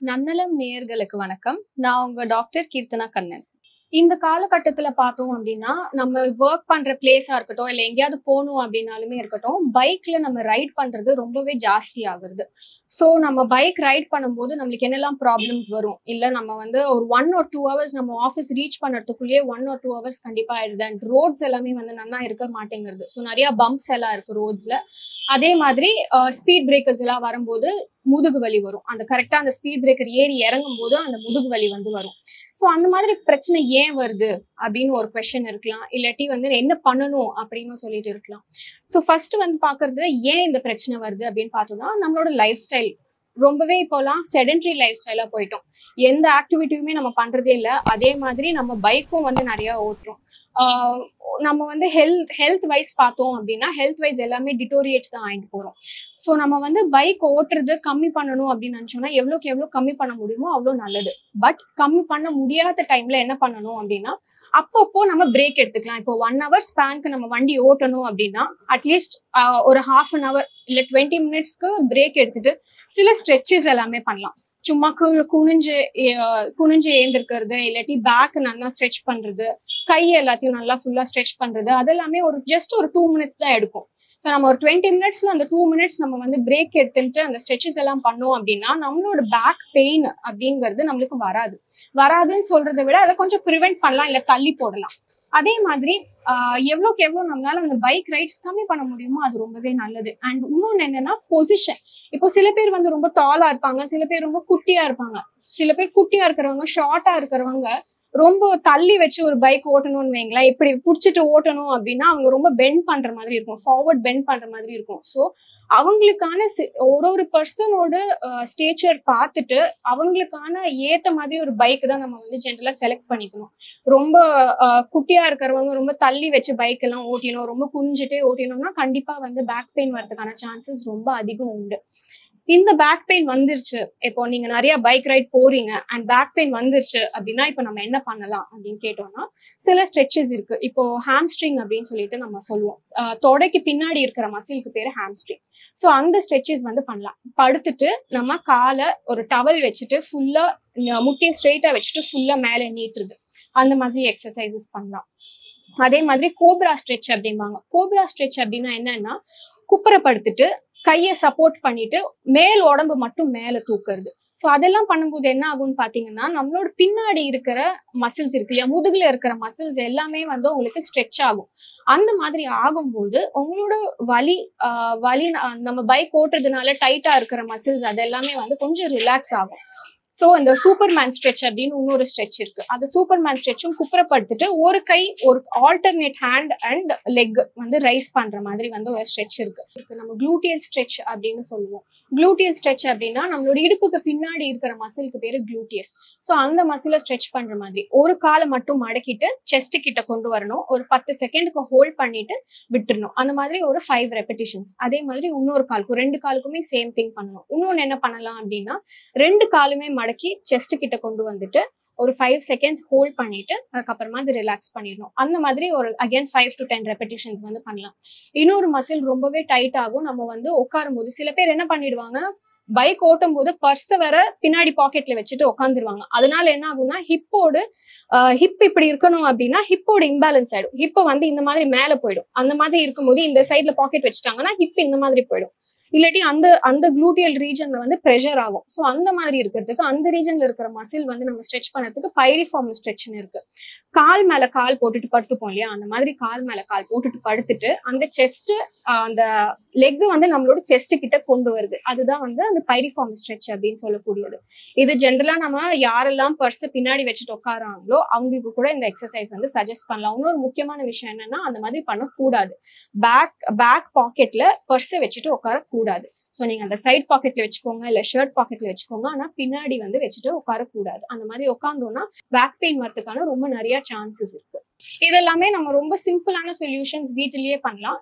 நன்னலம் நேயர்களுக்கு வணக்கம் நான் உங்க டாக்டர் கீர்த்தனா கண்ணன் இந்த காலகட்டத்துல பார்த்தோம் அப்படின்னா நம்ம ஒர்க் பண்ற பிளேஸா இருக்கட்டும் இல்ல எங்கேயாவது போகணும் அப்படின்னாலுமே இருக்கட்டும் பைக்ல நம்ம ரைட் பண்றது ரொம்பவே ஜாஸ்தி ஆகுறது ஸோ நம்ம பைக் ரைட் பண்ணும்போது நம்மளுக்கு என்னெல்லாம் ப்ராப்ளம்ஸ் வரும் இல்ல நம்ம வந்து ஒரு ஒன் ஆர் டூ ஹவர்ஸ் நம்ம ஆஃபீஸ் ரீச் பண்ணுறதுக்குள்ளேயே ஒன் ஆர் டூ ஹவர்ஸ் கண்டிப்பா ஆயிடுது அண்ட் ரோட்ஸ் எல்லாமே வந்து நல்லா இருக்க மாட்டேங்குது ஸோ நிறைய பம்ப்ஸ் எல்லாம் இருக்கு ரோட்ஸ்ல அதே மாதிரி ஸ்பீட் பிரேக்கர்ஸ் எல்லாம் வரும்போது முதுகு வலி வரும் அந்த கரெக்டா அந்த ஸ்பீட் பிரேக்கர் ஏறி இறங்கும் போது அந்த முதுகு வலி வந்து வரும் ஸோ அந்த மாதிரி பிரச்சனை ஏன் வருது அப்படின்னு ஒரு கொஸ்டின் இருக்கலாம் இல்லாட்டி வந்து என்ன பண்ணணும் அப்படின்னு சொல்லிட்டு இருக்கலாம் ஸோ ஃபர்ஸ்ட் வந்து பாக்குறது ஏன் இந்த பிரச்சனை வருது அப்படின்னு பார்த்தோம்னா நம்மளோட லைஃப் ஸ்டைல் ரொம்பவே இப்போலாம் செடென்ட்ரி லைஃப் ஸ்டைலா போயிட்டோம் எந்த ஆக்டிவிட்டியுமே நம்ம பண்றதே இல்லை அதே மாதிரி நம்ம பைக்கும் வந்து நிறைய ஓட்டுறோம் ஆஹ் நம்ம வந்து ஹெல்த் ஹெல்த் வைஸ் பார்த்தோம் அப்படின்னா ஹெல்த் வைஸ் எல்லாமே டிட்டோரியேட் தான் ஆகிட்டு போறோம் ஸோ நம்ம வந்து பைக் ஓட்டுறது கம்மி பண்ணணும் அப்படின்னு நினச்சோம்னா எவ்வளோக்கு எவ்வளோ கம்மி பண்ண முடியுமோ அவ்வளோ நல்லது பட் கம்மி பண்ண முடியாத டைம்ல என்ன பண்ணணும் அப்படின்னா அப்பப்போ நம்ம பிரேக் எடுத்துக்கலாம் இப்போ ஒன் ஹவர் ஸ்பேனுக்கு நம்ம வண்டி ஓட்டணும் அப்படின்னா அட்லீஸ்ட் ஒரு ஹாஃப் அன் ஹவர் இல்லை டுவெண்ட்டி மினிட்ஸ்க்கு பிரேக் எடுத்துட்டு சில ஸ்ட்ரெச்சஸ் எல்லாமே பண்ணலாம் சும்மா கு- குனிஞ்சு அஹ், குனிஞ்சு ஏந்திருக்கிறது இல்லாட்டி பேக் நல்லா ஸ்ட்ரெச் பண்றது கை எல்லாத்தையும் நல்லா ஃபுல்லா ஸ்ட்ரெச் பண்றது அதெல்லாமே ஒரு ஜஸ்ட் ஒரு டூ மினிட்ஸ் தான் எடுக்கும் ஸோ நம்ம ஒரு டுவெண்ட்டி மினிட்ஸ்ல அந்த டூ மினிட்ஸ் நம்ம வந்து பிரேக் எடுத்துட்டு அந்த ஸ்ட்ரெச்சஸ் எல்லாம் பண்ணோம் அப்படின்னா நம்மளோட பேக் பெயின் அப்படிங்கிறது நம்மளுக்கு வராது வராதுன்னு சொல்றதை விட அதை கொஞ்சம் ப்ரிவென்ட் பண்ணலாம் இல்லை தள்ளி போடலாம் அதே மாதிரி ஆஹ், எவ்வளோக்கு எவ்வளோ நம்மளால அந்த பைக் ரைட்ஸ் கம்மி பண்ண முடியுமோ அது ரொம்பவே நல்லது அண்ட் இன்னொன்று என்னன்னா பொசிஷன் இப்போ சில பேர் வந்து ரொம்ப டாலா இருப்பாங்க சில பேர் ரொம்ப குட்டியா இருப்பாங்க சில பேர் குட்டியா இருக்கிறவங்க ஷார்ட்டா இருக்கிறவங்க ரொம்ப தள்ளி வச்சு ஒரு பைக் ஓட்டணும்னு வைங்களேன் இப்படி புடிச்சிட்டு ஓட்டணும் அப்படின்னா அவங்க ரொம்ப பெண்ட் பண்ற மாதிரி இருக்கும் ஃபார்வர்ட் பெண்ட் பண்ற மாதிரி இருக்கும் ஸோ அவங்களுக்கான சி- ஒரு ஒரு பர்சனோட ஸ்டேச்சர் பார்த்துட்டு அவங்களுக்கான ஏத்த மாதிரி ஒரு பைக் தான் நம்ம வந்து ஜென்ரலா செலக்ட் பண்ணிக்கணும் ரொம்ப அஹ், குட்டியா இருக்கிறவங்க ரொம்ப தள்ளி வச்சு பைக் எல்லாம் ஓட்டினோம் ரொம்ப குனிஞ்சிட்டே ஓட்டினோம்னா கண்டிப்பா வந்து பேக் பெயின் வரதுக்கான சான்சஸ் ரொம்ப அதிகம் உண்டு இந்த பேக் பெயின் வந்துருச்சு இப்போ நீங்க நிறைய பைக் ரைட் போறீங்க அண்ட் பேக் பெயின் வந்துருச்சு அப்படின்னா இப்போ நம்ம என்ன பண்ணலாம் அப்படின்னு கேட்டோம்னா சில ஸ்ட்ரெச்சஸ் இருக்கு இப்போ ஹாம்ஸ்ட்ரிங் அப்படின்னு சொல்லிட்டு நம்ம சொல்லுவோம் அஹ் தொடைக்கு பின்னாடி இருக்கிற மசிலுக்கு பேரு ஹாம்ஸ்ட்ரிங் ஸோ அந்த ஸ்ட்ரெச்சஸ் வந்து பண்ணலாம் படுத்துட்டு நம்ம காலை ஒரு டவல் வச்சுட்டு ஃபுல்லா முட்டியை ஸ்ட்ரெயிட்டா வச்சுட்டு ஃபுல்லா மேலே நீட்டுறது அந்த மாதிரி எக்ஸசைசஸ் பண்ணலாம் அதே மாதிரி கோப்ரா ஸ்ட்ரெச் அப்படிம்பாங்க கோப்ரா ஸ்ட்ரெச் அப்படின்னா என்னன்னா குப்புறப்படுத்திட்டு கையை சப்போர்ட் பண்ணிட்டு மேல் உடம்பு மட்டும் மேல தூக்குறது ஸோ அதெல்லாம் பண்ணும்போது என்ன ஆகும்னு பாத்தீங்கன்னா நம்மளோட பின்னாடி இருக்கிற மசில்ஸ் இருக்கு இல்லையா முதுகுல இருக்கிற மசில்ஸ் எல்லாமே வந்து உங்களுக்கு ஸ்ட்ரெச் ஆகும் அந்த மாதிரி ஆகும்போது உங்களோட வலி ஆஹ் வலி ந- நம்ம பைக் ஓட்டுறதுனால டைட்டா இருக்கிற மசில்ஸ் அது எல்லாமே வந்து கொஞ்சம் ரிலாக்ஸ் ஆகும் ஸோ இந்த சூப்பர்மேன் ஸ்ட்ரெச் அப்படின்னு இன்னொரு ஸ்ட்ரெச் இருக்கு அந்த சூப்பர்மேன் ஸ்ட்ரெச்சும் குப்புறப்படுத்திட்டு ஒரு கை ஒரு ஆல்டர்னேட் ஹேண்ட் அண்ட் லெக் வந்து ரைஸ் பண்ற மாதிரி வந்து ஒரு ஸ்ட்ரெச் இருக்கு இருக்கு நம்ம குளூட்டியல் ஸ்ட்ரெச் அப்படின்னு சொல்லுவோம் குளூட்டியல் ஸ்ட்ரெச் அப்படின்னா நம்மளோட இடுப்புக்கு பின்னாடி இருக்கிற மசிலுக்கு பேரு குளூட்டியஸ் ஸோ அந்த மசிலை ஸ்ட்ரெச் பண்ற மாதிரி ஒரு காலை மட்டும் மடக்கிட்டு செஸ்ட் கிட்ட கொண்டு வரணும் ஒரு பத்து செகண்டுக்கு ஹோல்ட் பண்ணிட்டு விட்டுறணும் அந்த மாதிரி ஒரு ஃபைவ் ரெப்படிஷன்ஸ் அதே மாதிரி இன்னொரு காலுக்கும் ரெண்டு காலுக்குமே சேம் திங் பண்ணணும் இன்னொன்று என்ன பண்ணலாம் அப்படின்னா ரெண்டு காலுமே மடக்கி செஸ்ட் கிட்ட கொண்டு வந்துட்டு ஒரு ஃபைவ் செகண்ட்ஸ் ஹோல்ட் பண்ணிட்டு அதுக்கப்புறமா அது ரிலாக்ஸ் பண்ணிடணும் அந்த மாதிரி ஒரு again five to ten repetitions வந்து பண்ணலாம் இன்னொரு மசில் ரொம்பவே டைட் ஆகும் நம்ம வந்து உட்காரும் போது சில பேர் என்ன பண்ணிடுவாங்க பைக் ஓட்டும் போது பர்ஸை வேற பின்னாடி பாக்கெட்ல வச்சுட்டு உட்காந்துருவாங்க அதனால என்ன ஆகும்னா ஹிப்போடு ஹிப் இப்படி இருக்கணும் அப்படின்னா ஹிப்போட இம்பேலன்ஸ் ஆயிடும் ஹிப்பை வந்து இந்த மாதிரி மேல போயிடும் அந்த மாதிரி இருக்கும்போது இந்த சைட்ல பாக்கெட் வச்சுட்டாங்கன்னா ஹிப் இந்த மாதிரி போயிடும் இல்லாட்டி அந்த அந்த குளூட்டியல் ரீஜன்ல வந்து ப்ரெஷர் ஆகும் ஸோ அந்த மாதிரி இருக்கிறதுக்கு அந்த ரீஜன்ல இருக்கிற மசில் வந்து நம்ம ஸ்ட்ரெச் பண்ணதுக்கு பைரிஃபார்ம் ஸ்ட்ரெச்னு இருக்கு கால் மேல கால் போட்டுட்டு படுத்துப்போம் இல்லையா அந்த மாதிரி கால் மேல கால் போட்டுட்டு படுத்துட்டு அந்த செஸ்ட் அந்த லெக் வந்து நம்மளோட செஸ்ட் கிட்ட கொண்டு வருது அதுதான் வந்து அந்த பைரிஃபார்ம் ஸ்ட்ரெச் அப்படின்னு சொல்லக்கூடியது இது ஜென்ரலா நம்ம யாரெல்லாம் பர்ஸ் பின்னாடி வச்சுட்டு உட்காராங்களோ அவங்களுக்கு கூட இந்த எக்ஸசைஸ் வந்து சஜஸ்ட் பண்ணலாம் இன்னொரு முக்கியமான விஷயம் என்னன்னா அந்த மாதிரி பண்ணக்கூடாது பேக் பேக் பாக்கெட்ல பர்ஸை வச்சுட்டு உட்காரக்கூடாது ஸோ நீங்க அந்த சைட் பாக்கெட்ல வச்சுக்கோங்க இல்ல ஷர்ட் பாக்கெட்ல வச்சுக்கோங்க ஆனா பின்னாடி வந்து வச்சுட்டு உட்காரக்கூடாது அந்த மாதிரி உட்காந்தோம்னா பேக் பெயின் வரதுக்கான ரொம்ப நிறைய சான்சஸ் இருக்கு இதெல்லாமே நம்ம ரொம்ப சிம்பிளான சொல்யூஷன்ஸ் வீட்டிலேயே பண்ணலாம்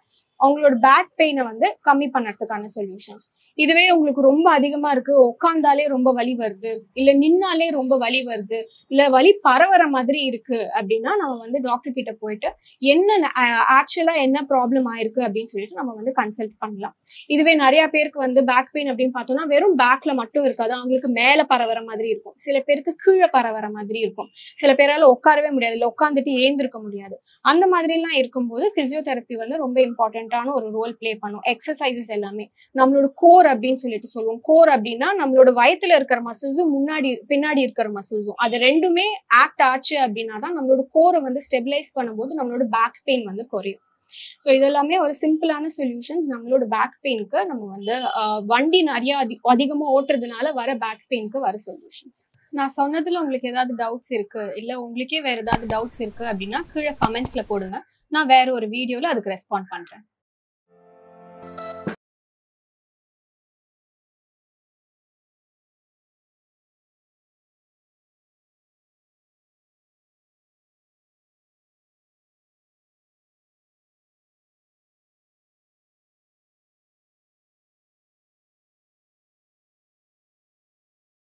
அவங்களோட பேக் பெயினை வந்து கம்மி பண்ணறதுக்கான சொல்யூஷன்ஸ் இதுவே உங்களுக்கு ரொம்ப அதிகமா இருக்கு உட்காந்தாலே ரொம்ப வலி வருது இல்ல நின்னாலே ரொம்ப வலி வருது இல்ல வலி பரவற மாதிரி இருக்கு அப்படின்னா நம்ம வந்து டாக்டர் கிட்ட போயிட்டு என்ன ஆக்சுவலா என்ன ப்ராப்ளம் ஆயிருக்கு அப்படின்னு சொல்லிட்டு நம்ம வந்து கன்சல்ட் பண்ணலாம் இதுவே நிறைய பேருக்கு வந்து பேக் பெயின் அப்படின்னு பார்த்தோம்னா வெறும் பேக்ல மட்டும் இருக்காது அவங்களுக்கு மேல பரவற மாதிரி இருக்கும் சில பேருக்கு கீழே பரவற மாதிரி இருக்கும் சில பேரால உட்காரவே முடியாது இல்ல உட்காந்துட்டு ஏந்திருக்க முடியாது அந்த மாதிரி எல்லாம் இருக்கும்போது பிசியோதெரப்பி வந்து ரொம்ப இம்பார்ட்டன்டான ஒரு ரோல் ப்ளே பண்ணும் எக்ஸசைசஸ் எல்லாமே நம்மளோட கோர் அப்படின்னு சொல்லிட்டு சொல்லுவோம் கோர் அப்படின்னா நம்மளோட வயத்துல இருக்கிற மசில்ஸும் முன்னாடி பின்னாடி இருக்கிற மசில்ஸும் அது ரெண்டுமே ஆக்ட் ஆச்சு அப்படின்னா தான் நம்மளோட கோரை வந்து ஸ்டெபிலைஸ் பண்ணும்போது நம்மளோட பேக் பெயின் வந்து குறையும் ஸோ இதெல்லாமே ஒரு சிம்பிளான சொல்யூஷன்ஸ் நம்மளோட பேக் பெயினுக்கு நம்ம வந்து ஆஹ், வண்டி நிறைய அதி அதிகமா ஓட்டுறதுனால வர பேக் பெயினுக்கு வர சொல்யூஷன்ஸ் நான் சொன்னதுல உங்களுக்கு ஏதாவது டவுட்ஸ் இருக்கு இல்ல உங்களுக்கே வேற ஏதாவது டவுட்ஸ் இருக்கு அப்படின்னா கீழே கமெண்ட்ஸ்ல போடுங்க நான் வேற ஒரு வீடியோல அதுக்கு ரெஸ்பாண்ட் பண்றேன்